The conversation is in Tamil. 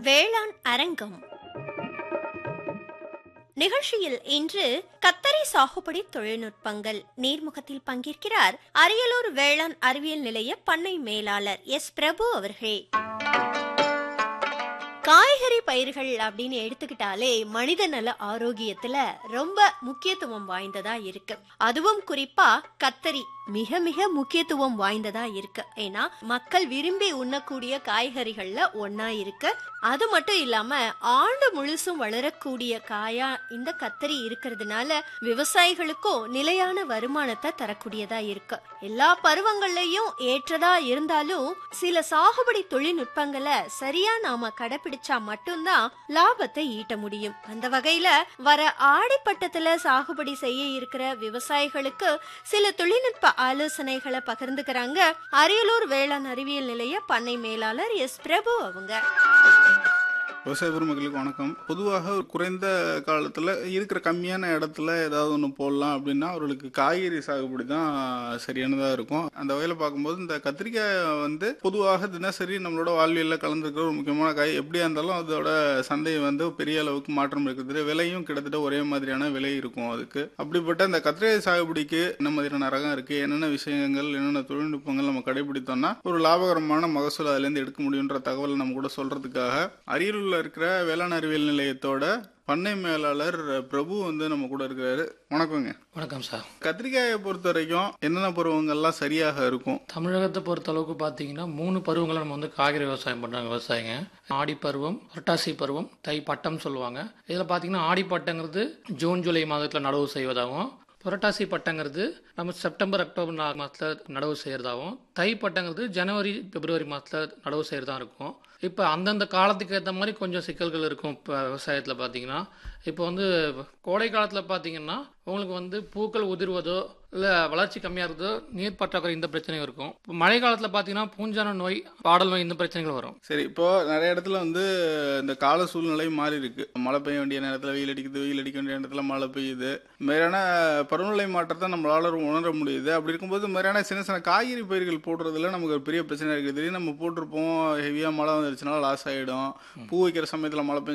வேளாண் அரங்கம் நிகழ்ச்சியில் இன்று கத்தரி சாகுபடி தொழில்நுட்பங்கள் நீர்முகத்தில் பங்கேற்கிறார் அரியலூர் வேளாண் அறிவியல் நிலைய பண்ணை மேலாளர் எஸ் பிரபு அவர்கள் காய்கறி பயிர்கள் அப்படின்னு எடுத்துக்கிட்டாலே மனித நல ஆரோக்கியத்துல ரொம்ப முக்கியத்துவம் வாய்ந்ததா இருக்கு அதுவும் குறிப்பா கத்தரி மிக மிக முக்கியத்துவம் வாய்ந்ததா இருக்கு ஏன்னா மக்கள் விரும்பி உண்ணக்கூடிய காய்கறிகள்ல ஒன்னா இருக்கு அது மட்டும் இல்லாம ஆண்டு முழுசும் வளரக்கூடிய காயா இந்த கத்தரி இருக்கிறதுனால விவசாயிகளுக்கும் நிலையான வருமானத்தை தரக்கூடியதா இருக்கு எல்லா பருவங்கள்லயும் ஏற்றதா இருந்தாலும் சில சாகுபடி தொழில்நுட்பங்களை சரியா நாம கடைபிடிச்சா மட்டும்தான் லாபத்தை ஈட்ட முடியும் அந்த வகையில வர ஆடிப்பட்டத்துல சாகுபடி செய்ய இருக்கிற விவசாயிகளுக்கு சில தொழில்நுட்ப ஆலோசனைகளை பகிர்ந்துக்கிறாங்க அரியலூர் வேளாண் அறிவியல் நிலைய பண்ணை மேலாளர் எஸ் பிரபு அவங்க விவசாய பெருமக்களுக்கு வணக்கம் பொதுவாக ஒரு குறைந்த காலத்தில் இருக்கிற கம்மியான இடத்துல ஏதாவது ஒன்று போடலாம் அப்படின்னா அவர்களுக்கு காய்கறி சாகுபடி தான் சரியானதாக இருக்கும் அந்த வகையில் பார்க்கும்போது இந்த கத்திரிக்காய் வந்து பொதுவாக தினசரி நம்மளோட வாழ்வியலில் கலந்துருக்கிற ஒரு முக்கியமான காய் எப்படியா இருந்தாலும் அதோட சந்தை வந்து பெரிய அளவுக்கு மாற்றம் இருக்குது விலையும் கிட்டத்தட்ட ஒரே மாதிரியான விலை இருக்கும் அதுக்கு அப்படிப்பட்ட இந்த கத்திரிக்காய் சாகுபடிக்கு என்ன மாதிரியான ரகம் இருக்குது என்னென்ன விஷயங்கள் என்னென்ன தொழில்நுட்பங்கள் நம்ம கடைபிடித்தோம்னா ஒரு லாபகரமான மகசூல் அதுலேருந்து எடுக்க முடியுன்ற தகவலை நம்ம கூட சொல்றதுக்காக அரியலூர்ல இருக்கிற வேளாண் அறிவியல் நிலையத்தோட பண்ணை மேலாளர் பிரபு வந்து நம்ம கூட இருக்கிறாரு வணக்கங்க வணக்கம் சார் கத்திரிக்காயை பொறுத்த வரைக்கும் என்னென்ன பருவங்கள்லாம் சரியாக இருக்கும் தமிழகத்தை பொறுத்த அளவுக்கு பார்த்தீங்கன்னா மூணு பருவங்களை நம்ம வந்து காய்கறி விவசாயம் பண்ணுறாங்க விவசாயிங்க ஆடி பருவம் புரட்டாசி பருவம் தை பட்டம் சொல்லுவாங்க இதில் பார்த்தீங்கன்னா ஆடி பட்டங்கிறது ஜூன் ஜூலை மாதத்தில் நடவு செய்வதாகவும் புரட்டாசி பட்டங்கிறது நம்ம செப்டம்பர் அக்டோபர் நா- மாதத்துல நடவு செய்கிறதாகவும் தை பட்டங்கிறது ஜனவரி பிப்ரவரி மாதத்தில் நடவு செய்கிறதா இருக்கும் இப்போ அந்தந்த காலத்துக்கு ஏற்ற மாதிரி கொஞ்சம் சிக்கல்கள் இருக்கும் இப்போ விவசாயத்தில் பார்த்தீங்கன்னா இப்போ வந்து கோடை காலத்தில் பார்த்தீங்கன்னா உங்களுக்கு வந்து பூக்கள் உதிர்வதோ இல்லை வளர்ச்சி கம்மியாக இருக்குதோ நீர் பற்றாக்குறை இந்த பிரச்சனையும் இருக்கும் இப்போ மழை காலத்தில் பார்த்தீங்கன்னா பூஞ்சான நோய் பாடல் நோய் இந்த பிரச்சனைகள் வரும் சரி இப்போ நிறைய இடத்துல வந்து இந்த கால சூழ்நிலை மாறி இருக்கு மழை பெய்ய வேண்டிய நேரத்தில் வெயில் அடிக்குது வெயில் அடிக்க வேண்டிய நேரத்தில் மழை பெய்யுது இந்த மாதிரியான பருவநிலை மாற்றத்தை நம்மளால உணர முடியுது அப்படி இருக்கும்போது இந்த மாதிரியான சின்ன சின்ன காய்கறி பயிர்கள் போடுறதுல நமக்கு ஒரு பெரிய பிரச்சனை இருக்குது திடீர்னு நம்ம போட்டிருப்போம் ஹெவியாக மழை வந்துருச்சுனால லாஸ் ஆகிடும் பூ வைக்கிற சமயத்தில் மழை பெஞ்சு